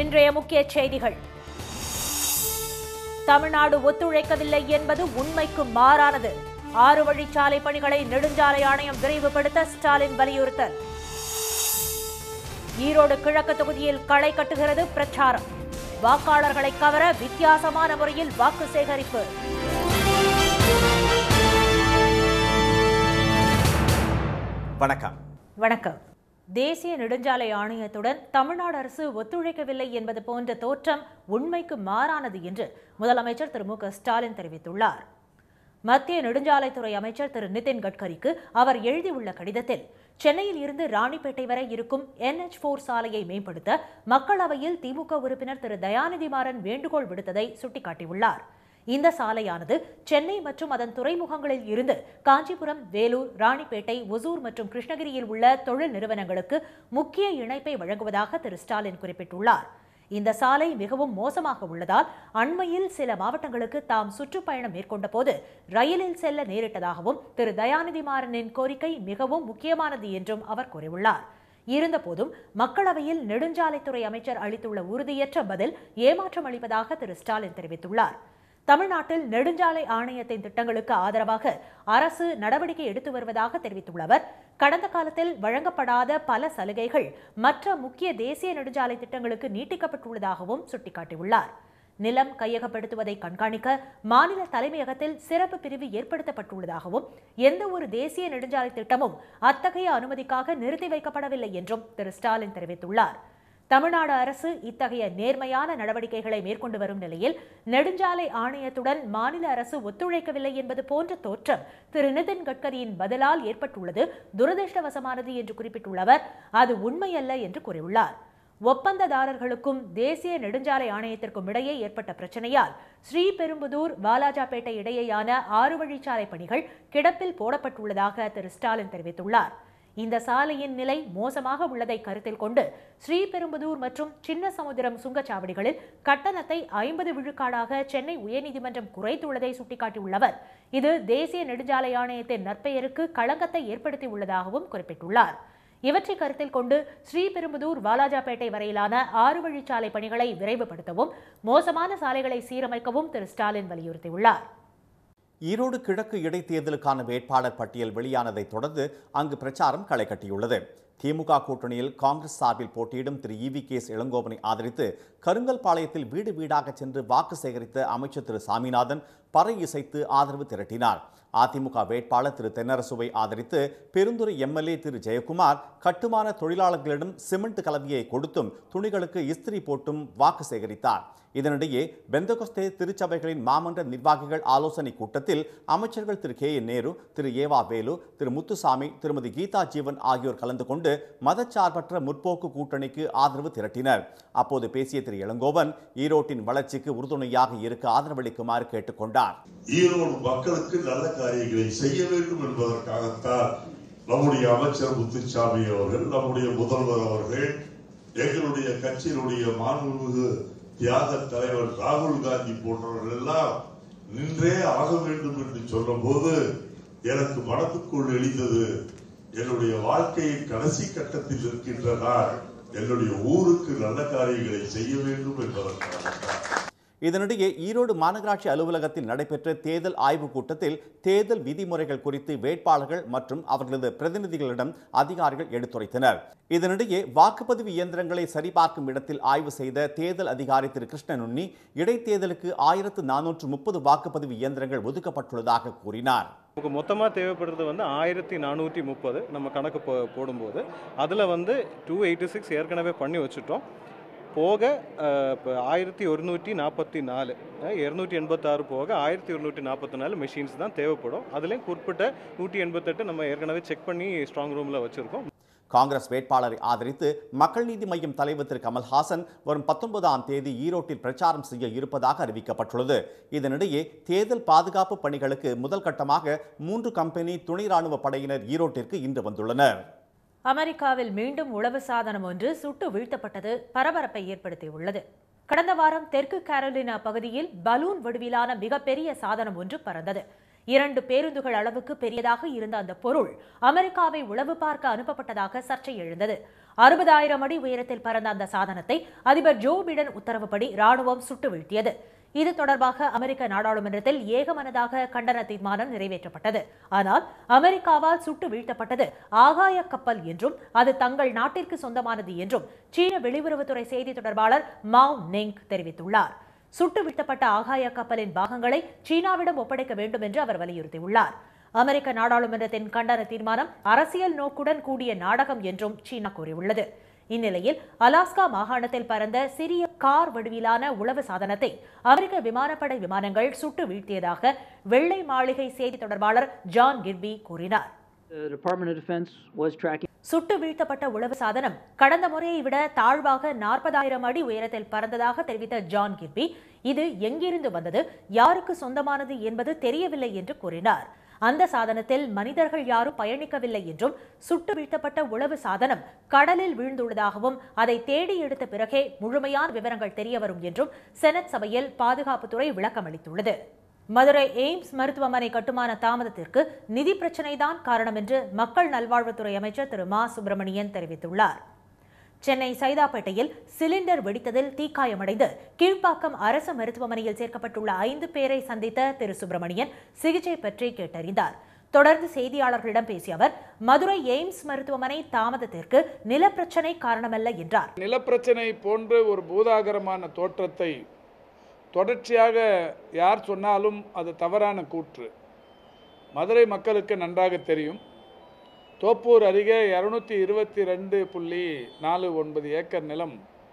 இன்றைய முக்கிய செய்திகள் தமிழ்நாடு ஒத்துழைக்கவில்லை என்பது உண்மைக்கு மாறானது ஆறு வழிச்சாலை பணிகளை நெடுஞ்சாலை ஆணையம் விரைவுபடுத்த ஸ்டாலின் வலியுறுத்தல் ஈரோடு கிழக்கு தொகுதியில் களை கட்டுகிறது பிரச்சாரம் வாக்காளர்களை கவர வித்தியாசமான முறையில் வாக்கு சேகரிப்பு வணக்கம் வணக்கம் தேசிய நெடுஞ்சாலை ஆணையத்துடன் தமிழ்நாடு அரசு ஒத்துழைக்கவில்லை என்பது போன்ற தோற்றம் உண்மைக்கு மாறானது என்று முதலமைச்சர் திரு மு க ஸ்டாலின் தெரிவித்துள்ளார் மத்திய நெடுஞ்சாலைத்துறை அமைச்சர் திரு நிதின் கட்கரிக்கு அவர் எழுதியுள்ள கடிதத்தில் சென்னையில் இருந்து ராணிப்பேட்டை வரை இருக்கும் என்எச் போர் சாலையை மேம்படுத்த மக்களவையில் திமுக உறுப்பினர் திரு தயாநிதி மாறன் வேண்டுகோள் விடுத்ததை சுட்டிக்காட்டியுள்ளார் இந்த சாலையானது சென்னை மற்றும் அதன் துறைமுகங்களில் இருந்து காஞ்சிபுரம் வேலூர் ராணிப்பேட்டை ஒசூர் மற்றும் கிருஷ்ணகிரியில் உள்ள தொழில் நிறுவனங்களுக்கு முக்கிய இணைப்பை வழங்குவதாக திரு ஸ்டாலின் குறிப்பிட்டுள்ளார் இந்த சாலை மிகவும் மோசமாக உள்ளதால் அண்மையில் சில மாவட்டங்களுக்கு தாம் சுற்றுப்பயணம் மேற்கொண்ட போது ரயிலில் செல்ல நேரிட்டதாகவும் திரு தயாநிதி மாறனின் கோரிக்கை மிகவும் முக்கியமானது என்றும் அவர் கூறியுள்ளார் இருந்தபோதும் மக்களவையில் நெடுஞ்சாலைத்துறை அமைச்சர் அளித்துள்ள உறுதியற்ற பதில் ஏமாற்றம் அளிப்பதாக திரு ஸ்டாலின் தெரிவித்துள்ளார் தமிழ்நாட்டில் நெடுஞ்சாலை ஆணையத்தின் திட்டங்களுக்கு ஆதரவாக அரசு நடவடிக்கை எடுத்து வருவதாக தெரிவித்துள்ள அவர் கடந்த காலத்தில் வழங்கப்படாத பல சலுகைகள் மற்ற முக்கிய தேசிய நெடுஞ்சாலை திட்டங்களுக்கு நீட்டிக்கப்பட்டுள்ளதாகவும் சுட்டிக்காட்டியுள்ளார் நிலம் கையகப்படுத்துவதை கண்காணிக்க மாநில தலைமையகத்தில் சிறப்பு பிரிவு ஏற்படுத்தப்பட்டுள்ளதாகவும் எந்த ஒரு தேசிய நெடுஞ்சாலை திட்டமும் அத்தகைய அனுமதிக்காக நிறுத்தி வைக்கப்படவில்லை என்றும் திரு ஸ்டாலின் தெரிவித்துள்ளார் தமிழ்நாடு அரசு இத்தகைய நேர்மையான நடவடிக்கைகளை மேற்கொண்டு வரும் நிலையில் நெடுஞ்சாலை ஆணையத்துடன் மாநில அரசு ஒத்துழைக்கவில்லை என்பது போன்ற தோற்றம் திரு நிதின் கட்கரியின் பதிலால் ஏற்பட்டுள்ளது துரதிருஷ்டவசமானது என்று குறிப்பிட்டுள்ள அவர் அது உண்மையல்ல என்று கூறியுள்ளார் ஒப்பந்ததாரர்களுக்கும் தேசிய நெடுஞ்சாலை ஆணையத்திற்கும் இடையே ஏற்பட்ட பிரச்சனையால் ஸ்ரீபெரும்புதூர் வாலாஜாபேட்டை இடையேயான ஆறு வழிச்சாலை பணிகள் கிடப்பில் போடப்பட்டுள்ளதாக திரு ஸ்டாலின் தெரிவித்துள்ளார் இந்த சாலையின் நிலை மோசமாக உள்ளதை கருத்தில் கொண்டு ஸ்ரீபெரும்புதூர் மற்றும் சின்ன சமுத்திரம் சுங்கச்சாவடிகளில் கட்டணத்தை ஐம்பது விழுக்காடாக சென்னை உயர்நீதிமன்றம் குறைத்துள்ளதை சுட்டிக்காட்டியுள்ள அவர் இது தேசிய நெடுஞ்சாலை ஆணையத்தின் நற்பெயருக்கு களங்கத்தை ஏற்படுத்தியுள்ளதாகவும் குறிப்பிட்டுள்ளார் இவற்றை கருத்தில் கொண்டு ஸ்ரீபெரும்புதூர் வாலாஜாபேட்டை வரையிலான ஆறு வழிச்சாலை பணிகளை விரைவுபடுத்தவும் மோசமான சாலைகளை சீரமைக்கவும் திரு ஸ்டாலின் வலியுறுத்தியுள்ளார் ஈரோடு கிழக்கு இடைத்தேர்தலுக்கான வேட்பாளர் பட்டியல் வெளியானதைத் தொடர்ந்து அங்கு பிரச்சாரம் களை கட்டியுள்ளது திமுக கூட்டணியில் காங்கிரஸ் சார்பில் போட்டியிடும் திரு இவி கேஸ் இளங்கோவனை ஆதரித்து கருங்கல்பாளையத்தில் வீடு வீடாக சென்று வாக்கு சேகரித்த அமைச்சர் திரு சாமிநாதன் பறை இசைத்து ஆதரவு திரட்டினார் அதிமுக வேட்பாளர் திரு தென்னரசுவை ஆதரித்து பெருந்துறை எம்எல்ஏ திரு ஜெயக்குமார் கட்டுமான தொழிலாளர்களிடம் சிமெண்ட் கலவையை கொடுத்தும் துணிகளுக்கு இஸ்திரி போட்டும் வாக்கு சேகரித்தார் இதனிடையே பெந்தகொஸ்தே திருச்சபைகளின் மாமன்ற நிர்வாகிகள் ஆலோசனை கூட்டத்தில் அமைச்சர்கள் திரு கே என் நேரு திரு ஏவா வேலு திரு முத்துசாமி திருமதி கீதா ஜீவன் ஆகியோர் கலந்து கொண்டு மதச்சார்பற்ற முற்போக்கு கூட்டணிக்கு ஆதரவு திரட்டினர் அப்போது பேசிய திரு இளங்கோவன் ஈரோட்டின் வளர்ச்சிக்கு உறுதுணையாக இருக்க ஆதரவளிக்குமாறு கேட்டுக்கொண்டார் ஈரோடு மக்களுக்கு நல்ல காரியங்களை செய்ய வேண்டும் என்பதற்காகத்தான் நம்முடைய அமைச்சர் முத்துசாமி அவர்கள் நம்முடைய முதல்வர் அவர்கள் எங்களுடைய கட்சியினுடைய மாண்புமிகு தியாக தலைவர் ராகுல் காந்தி போன்றவர்கள் எல்லாம் நின்றே ஆக வேண்டும் என்று சொன்னபோது எனக்கு மனதுக்குள் எழுந்தது என்னுடைய வாழ்க்கையின் கடைசி கட்டத்தில் இருக்கின்ற நான் என்னுடைய ஊருக்கு நல்ல காரியங்களை செய்ய வேண்டும் என்பதற்காகத்தான் இதனிடையே ஈரோடு மாநகராட்சி அலுவலகத்தில் நடைபெற்ற தேர்தல் ஆய்வுக் கூட்டத்தில் தேர்தல் விதிமுறைகள் குறித்து வேட்பாளர்கள் மற்றும் அவர்களது பிரதிநிதிகளிடம் அதிகாரிகள் எடுத்துரைத்தனர் இதனிடையே வாக்குப்பதிவு இயந்திரங்களை சரிபார்க்கும் இடத்தில் ஆய்வு செய்த தேர்தல் அதிகாரி திரு கிருஷ்ணனுண்ணி இடைத்தேர்தலுக்கு ஆயிரத்து நானூற்று முப்பது வாக்குப்பதிவு இயந்திரங்கள் ஒதுக்கப்பட்டுள்ளதாக கூறினார் நமக்கு மொத்தமாக தேவைப்படுறது வந்து ஆயிரத்தி நானூற்றி முப்பது நம்ம கணக்கு போ போடும்போது அதில் வந்து டூ எயிட்டி சிக்ஸ் ஏற்கனவே பண்ணி வச்சுட்டோம் போக இப்போ ஆயிரத்தி ஒருநூற்றி நாற்பத்தி நாலு இரநூத்தி எண்பத்தாறு போக ஆயிரத்தி ஒருநூற்றி நாற்பத்தி நாலு மெஷின்ஸ் தான் தேவைப்படும் அதுலேயும் குறிப்பிட்ட நூற்றி எண்பத்தெட்டு நம்ம ஏற்கனவே செக் பண்ணி ஸ்ட்ராங் ரூமில் வச்சுருக்கோம் காங்கிரஸ் வேட்பாளரை ஆதரித்து மக்கள் நீதி மய்யம் தலைவர் திரு கமல்ஹாசன் வரும் பத்தொன்பதாம் தேதி ஈரோட்டில் பிரச்சாரம் செய்ய இருப்பதாக அறிவிக்கப்பட்டுள்ளது இதனிடையே தேர்தல் பாதுகாப்பு பணிகளுக்கு முதல் கட்டமாக மூன்று கம்பெனி துணை ராணுவ படையினர் ஈரோட்டிற்கு இன்று வந்துள்ளனர் அமெரிக்காவில் மீண்டும் உளவு சாதனம் ஒன்று சுட்டு வீழ்த்தப்பட்டது பரபரப்பை ஏற்படுத்தியுள்ளது கடந்த வாரம் தெற்கு கேரோலினா பகுதியில் பலூன் வடிவிலான மிகப்பெரிய சாதனம் ஒன்று பறந்தது இரண்டு பேருந்துகள் அளவுக்கு பெரியதாக இருந்த அந்த பொருள் அமெரிக்காவை உளவு பார்க்க அனுப்பப்பட்டதாக சர்ச்சை எழுந்தது அறுபதாயிரம் அடி உயரத்தில் பறந்த அந்த சாதனத்தை அதிபர் ஜோ பிடன் உத்தரவுப்படி ராணுவம் சுட்டு வீழ்த்தியது இது தொடர்பாக அமெரிக்க நாடாளுமன்றத்தில் ஏகமனதாக கண்டன தீர்மானம் நிறைவேற்றப்பட்டது ஆனால் அமெரிக்காவால் சுட்டு வீழ்த்தப்பட்டது ஆகாய கப்பல் என்றும் அது தங்கள் நாட்டிற்கு சொந்தமானது என்றும் சீன வெளியுறவுத்துறை செய்தி தொடர்பாளர் மாவ் நெங் தெரிவித்துள்ளார் சுட்டு வீழ்த்தப்பட்ட ஆகாய கப்பலின் பாகங்களை சீனாவிடம் ஒப்படைக்க வேண்டும் என்று அவர் வலியுறுத்தியுள்ளார் அமெரிக்க நாடாளுமன்றத்தின் கண்டன தீர்மானம் அரசியல் நோக்குடன் கூடிய நாடகம் என்றும் சீனா கூறியுள்ளது இந்நிலையில் அலாஸ்கா மாகாணத்தில் பறந்த சிறிய கார் வடிவிலான உளவு சாதனத்தை அமெரிக்க விமானப்படை விமானங்கள் சுட்டு வீழ்த்தியதாக வெள்ளை மாளிகை செய்தி தொடர்பாளர் ஜான் கிர்பி கூறினார் The Department of Defense was tracking. சுட்டு வீழ்த்தப்பட்ட உளவு சாதனம் கடந்த முறையை விட தாழ்வாக நாற்பதாயிரம் அடி உயரத்தில் பறந்ததாக தெரிவித்த ஜான் கிர்பி இது எங்கிருந்து வந்தது யாருக்கு சொந்தமானது என்பது தெரியவில்லை என்று கூறினார் அந்த சாதனத்தில் மனிதர்கள் யாரும் பயணிக்கவில்லை என்றும் சுட்டு வீழ்த்தப்பட்ட உளவு சாதனம் கடலில் வீழ்ந்துள்ளதாகவும் அதை தேடி எடுத்த பிறகே முழுமையான விவரங்கள் தெரியவரும் என்றும் செனட் சபையில் பாதுகாப்புத்துறை விளக்கம் அளித்துள்ளது மதுரை எய்ம்ஸ் மருத்துவமனை கட்டுமான தாமதத்திற்கு நிதி பிரச்சினைதான் காரணம் என்று மக்கள் நல்வாழ்வுத்துறை அமைச்சர் திரு மா சுப்பிரமணியன் தெரிவித்துள்ளார் சென்னை சைதாப்பேட்டையில் சிலிண்டர் வெடித்ததில் தீக்காயமடைந்து கீழ்ப்பாக்கம் அரசு மருத்துவமனையில் சேர்க்கப்பட்டுள்ள ஐந்து பேரை சந்தித்த திரு சுப்பிரமணியன் சிகிச்சை பற்றி கேட்டறிந்தார் தொடர்ந்து செய்தியாளர்களிடம் பேசிய அவர் மதுரை எய்ம்ஸ் மருத்துவமனை தாமதத்திற்கு நிலப்பிரச்சினை காரணமல்ல என்றார் நிலப்பிரச்சனை போன்ற ஒரு பூதாகரமான தோற்றத்தை தொடர்ச்சியாக யார் சொன்னாலும் அது தவறான கூற்று மதுரை மக்களுக்கு நன்றாக தெரியும் தோப்பூர் அருகே இரநூத்தி இருபத்தி ரெண்டு புள்ளி நாலு ஒன்பது ஏக்கர் நிலம்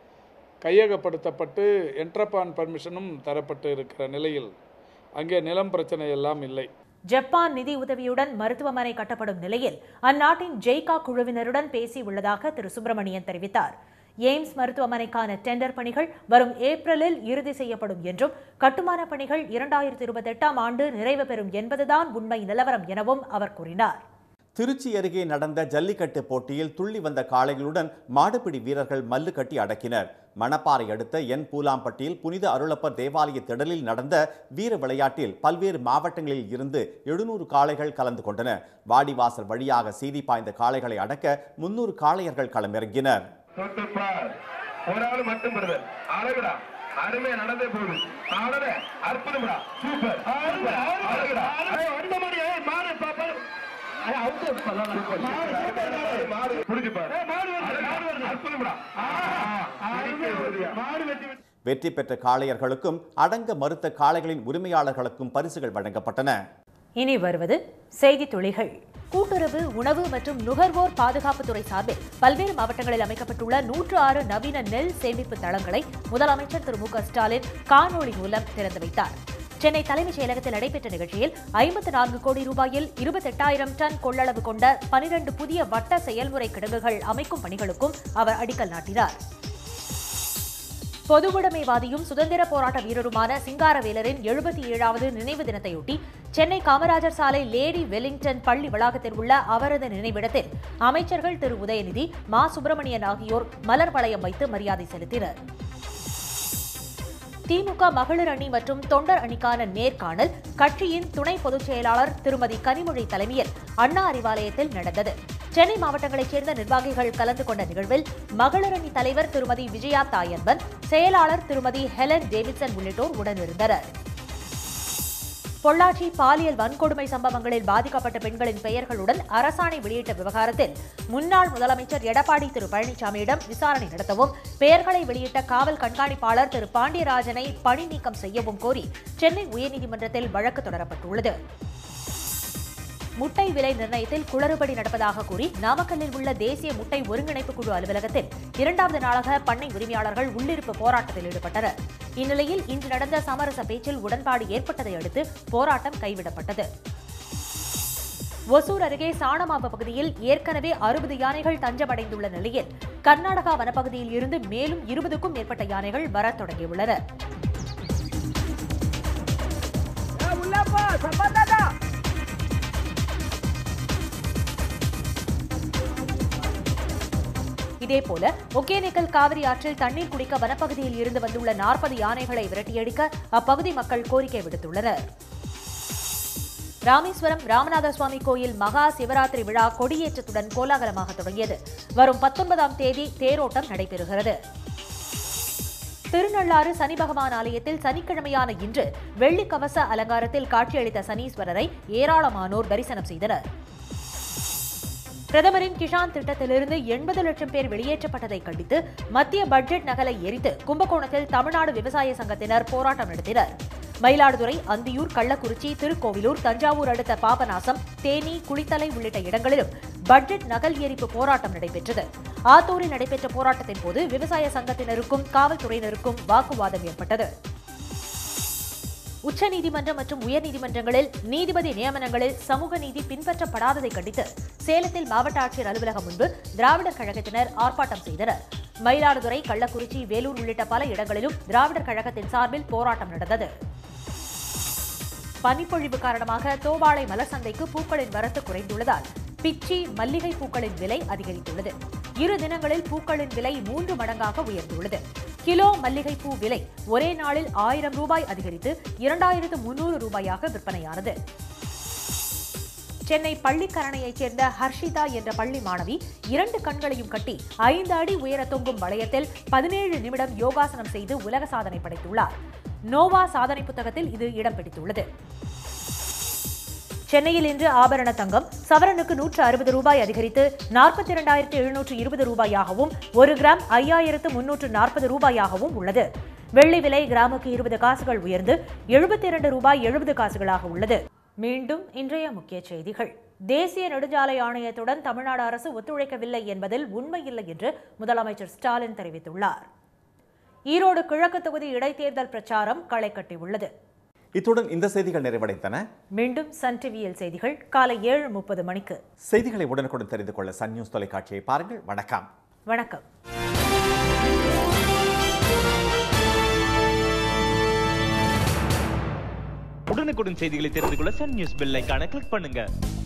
கையகப்படுத்தப்பட்டு என்ட்ரப்பான் பர்மிஷனும் தரப்பட்டு இருக்கிற நிலையில் அங்கே நிலம் பிரச்சனை எல்லாம் இல்லை ஜப்பான் நிதி உதவியுடன் மருத்துவமனை கட்டப்படும் நிலையில் அந்நாட்டின் ஜெய்கா குழுவினருடன் பேசி உள்ளதாக திரு சுப்பிரமணியன் தெரிவித்தார் எய்ம்ஸ் மருத்துவமனைக்கான டெண்டர் பணிகள் வரும் ஏப்ரலில் இறுதி செய்யப்படும் என்றும் கட்டுமான பணிகள் இரண்டாயிரத்தி இருபத்தி எட்டாம் ஆண்டு நிறைவு பெறும் என்பதுதான் உண்மை நிலவரம் எனவும் அவர் கூறினார் திருச்சி அருகே நடந்த ஜல்லிக்கட்டு போட்டியில் துள்ளி வந்த காளைகளுடன் மாடுபிடி வீரர்கள் மல்லு கட்டி அடக்கினர் மணப்பாறை அடுத்த என் பூலாம்பட்டியில் புனித அருளப்பர் தேவாலய திடலில் நடந்த வீர விளையாட்டில் பல்வேறு மாவட்டங்களில் இருந்து எழுநூறு காளைகள் கலந்து கொண்டன வாடிவாசல் வழியாக சீதி பாய்ந்த காளைகளை அடக்க முன்னூறு காளையர்கள் களமிறங்கினர் தொட்டுப்பார் ஒரு ஆள் மட்டும் பிரதர் அழகுடா அருமையா நடந்தே போகுது அழக அற்புதம்டா சூப்பர் அழகுடா அந்த மாதிரி மாடு பாப்பா மாடு புடிச்சு பாரு அற்புதம்டா மாடு வெட்டி வெற்றி பெற்ற காளையர்களுக்கும் அடங்க மறுத்த காளைகளின் உரிமையாளர்களுக்கும் பரிசுகள் வழங்கப்பட்டன இனி வருவது செய்தி துளிகள் கூட்டுறவு உணவு மற்றும் நுகர்வோர் பாதுகாப்புத்துறை சார்பில் பல்வேறு மாவட்டங்களில் அமைக்கப்பட்டுள்ள நூற்று ஆறு நவீன நெல் சேமிப்பு தளங்களை முதலமைச்சர் திரு மு க ஸ்டாலின் காணொளி மூலம் திறந்து வைத்தார் சென்னை தலைமைச் செயலகத்தில் நடைபெற்ற நிகழ்ச்சியில் ஐம்பத்து நான்கு கோடி ரூபாயில் இருபத்தெட்டாயிரம் டன் கொள்ளளவு கொண்ட பனிரண்டு புதிய வட்ட செயல்முறை கிடங்குகள் அமைக்கும் பணிகளுக்கும் அவர் அடிக்கல் நாட்டினார் பொதுவுடைமைவாதியும் சுதந்திர போராட்ட வீரருமான சிங்காரவேலரின் எழுபத்தி ஏழாவது நினைவு தினத்தையொட்டி சென்னை காமராஜர் சாலை லேடி வெலிங்டன் பள்ளி வளாகத்தில் உள்ள அவரது நினைவிடத்தில் அமைச்சர்கள் திரு உதயநிதி மா சுப்பிரமணியன் ஆகியோர் மலர் வளையம் வைத்து மரியாதை செலுத்தினர் திமுக மகளிர் அணி மற்றும் தொண்டர் அணிக்கான நேர்காணல் கட்சியின் துணை பொதுச் செயலாளர் திருமதி கனிமொழி தலைமையில் அண்ணா அறிவாலயத்தில் நடந்தது சென்னை மாவட்டங்களைச் சேர்ந்த நிர்வாகிகள் கலந்து கொண்ட நிகழ்வில் மகளிர் அணி தலைவர் திருமதி விஜயா தாயன்பன் செயலாளர் திருமதி ஹெலன் டேவிட்சன் உள்ளிட்டோர் உடனிருந்தனர் பொள்ளாச்சி பாலியல் வன்கொடுமை சம்பவங்களில் பாதிக்கப்பட்ட பெண்களின் பெயர்களுடன் அரசாணை வெளியிட்ட விவகாரத்தில் முன்னாள் முதலமைச்சர் எடப்பாடி திரு பழனிசாமியிடம் விசாரணை நடத்தவும் பெயர்களை வெளியிட்ட காவல் கண்காணிப்பாளர் திரு பாண்டியராஜனை பணி நீக்கம் செய்யவும் கோரி சென்னை உயர்நீதிமன்றத்தில் வழக்கு தொடரப்பட்டுள்ளது முட்டை விலை நிர்ணயத்தில் குளறுபடி நடப்பதாக கூறி நாமக்கல்லில் உள்ள தேசிய முட்டை ஒருங்கிணைப்பு குழு அலுவலகத்தில் இரண்டாவது நாளாக பண்ணை உரிமையாளர்கள் உள்ளிருப்பு போராட்டத்தில் ஈடுபட்டனர் இந்நிலையில் இன்று நடந்த சமரச பேச்சில் உடன்பாடு ஏற்பட்டதை அடுத்து போராட்டம் கைவிடப்பட்டது ஒசூர் அருகே சாணமாவு பகுதியில் ஏற்கனவே அறுபது யானைகள் தஞ்சமடைந்துள்ள நிலையில் கர்நாடகா வனப்பகுதியில் இருந்து மேலும் இருபதுக்கும் மேற்பட்ட யானைகள் வரத் தொடங்கியுள்ளன இதேபோல ஒகேனக்கல் காவிரி ஆற்றில் தண்ணீர் குடிக்க வனப்பகுதியில் இருந்து வந்துள்ள நாற்பது யானைகளை விரட்டியடிக்க அப்பகுதி மக்கள் கோரிக்கை விடுத்துள்ளனர் ராமேஸ்வரம் ராமநாத சுவாமி கோயில் மகா சிவராத்திரி விழா கொடியேற்றத்துடன் கோலாகலமாக தொடங்கியது வரும் பத்தொன்பதாம் தேதி தேரோட்டம் நடைபெறுகிறது திருநள்ளாறு சனி பகவான் ஆலயத்தில் சனிக்கிழமையான இன்று வெள்ளி கவச அலங்காரத்தில் காட்சியளித்த சனீஸ்வரரை ஏராளமானோர் தரிசனம் செய்தனர் பிரதமரின் கிஷான் திட்டத்திலிருந்து எண்பது லட்சம் பேர் வெளியேற்றப்பட்டதை கண்டித்து மத்திய பட்ஜெட் நகலை எரித்து கும்பகோணத்தில் தமிழ்நாடு விவசாய சங்கத்தினர் போராட்டம் நடத்தினர் மயிலாடுதுறை அந்தியூர் கள்ளக்குறிச்சி திருக்கோவிலூர் தஞ்சாவூர் அடுத்த பாபநாசம் தேனி குளித்தலை உள்ளிட்ட இடங்களிலும் பட்ஜெட் நகல் எரிப்பு போராட்டம் நடைபெற்றது ஆத்தூரில் நடைபெற்ற போராட்டத்தின் போது விவசாய சங்கத்தினருக்கும் காவல்துறையினருக்கும் வாக்குவாதம் ஏற்பட்டது உச்சநீதிமன்றம் மற்றும் உயர்நீதிமன்றங்களில் நீதிபதி நியமனங்களில் சமூக நீதி பின்பற்றப்படாததை கண்டித்து சேலத்தில் மாவட்ட ஆட்சியர் அலுவலகம் முன்பு திராவிடர் கழகத்தினர் ஆர்ப்பாட்டம் செய்தனர் மயிலாடுதுறை கள்ளக்குறிச்சி வேலூர் உள்ளிட்ட பல இடங்களிலும் திராவிடர் கழகத்தின் சார்பில் போராட்டம் நடந்தது பனிப்பொழிவு காரணமாக தோவாளை மலர் சந்தைக்கு பூக்களின் வரத்து குறைந்துள்ளதால் பிச்சி மல்லிகை பூக்களின் விலை அதிகரித்துள்ளது இரு தினங்களில் பூக்களின் விலை மூன்று மடங்காக உயர்ந்துள்ளது கிலோ மல்லிகை பூ விலை ஒரே நாளில் ஆயிரம் ரூபாய் அதிகரித்து இரண்டாயிரத்து முன்னூறு ரூபாயாக விற்பனையானது சென்னை பள்ளிக்கரணையைச் சேர்ந்த ஹர்ஷிதா என்ற பள்ளி மாணவி இரண்டு கண்களையும் கட்டி ஐந்து அடி உயர தொங்கும் வளையத்தில் பதினேழு நிமிடம் யோகாசனம் செய்து உலக சாதனை படைத்துள்ளார் நோவா சாதனை புத்தகத்தில் இது இடம் பிடித்துள்ளது சென்னையில் இன்று ஆபரண தங்கம் சவரனுக்கு நூற்று அறுபது ரூபாய் அதிகரித்து நாற்பத்தி இரண்டாயிரத்து எழுநூற்று இருபது ரூபாயாகவும் ஒரு கிராம் ஐயாயிரத்து முன்னூற்று நாற்பது ரூபாயாகவும் உள்ளது வெள்ளி விலை கிராமுக்கு இருபது காசுகள் உயர்ந்து எழுபத்தி இரண்டு ரூபாய் எழுபது காசுகளாக உள்ளது மீண்டும் இன்றைய முக்கிய செய்திகள் தேசிய நெடுஞ்சாலை ஆணையத்துடன் தமிழ்நாடு அரசு ஒத்துழைக்கவில்லை என்பதில் உண்மையில்லை என்று முதலமைச்சர் ஸ்டாலின் தெரிவித்துள்ளார் ஈரோடு கிழக்கு தொகுதி இடைத்தேர்தல் பிரச்சாரம் களை கட்டியுள்ளது இத்துடன் இந்த செய்திகள் நிறைவடைந்தன மீண்டும் சன் டிவியில் செய்திகள் காலை ஏழு முப்பது மணிக்கு செய்திகளை உடனுக்குடன் தெரிந்து கொள்ள சன் நியூஸ் தொலைக்காட்சியை பாருங்கள் வணக்கம் வணக்கம் உடனுக்குடன் செய்திகளை தெரிந்து கொள்ள சன் நியூஸ் பெல் ஐகானை கிளிக் பண்ணுங்க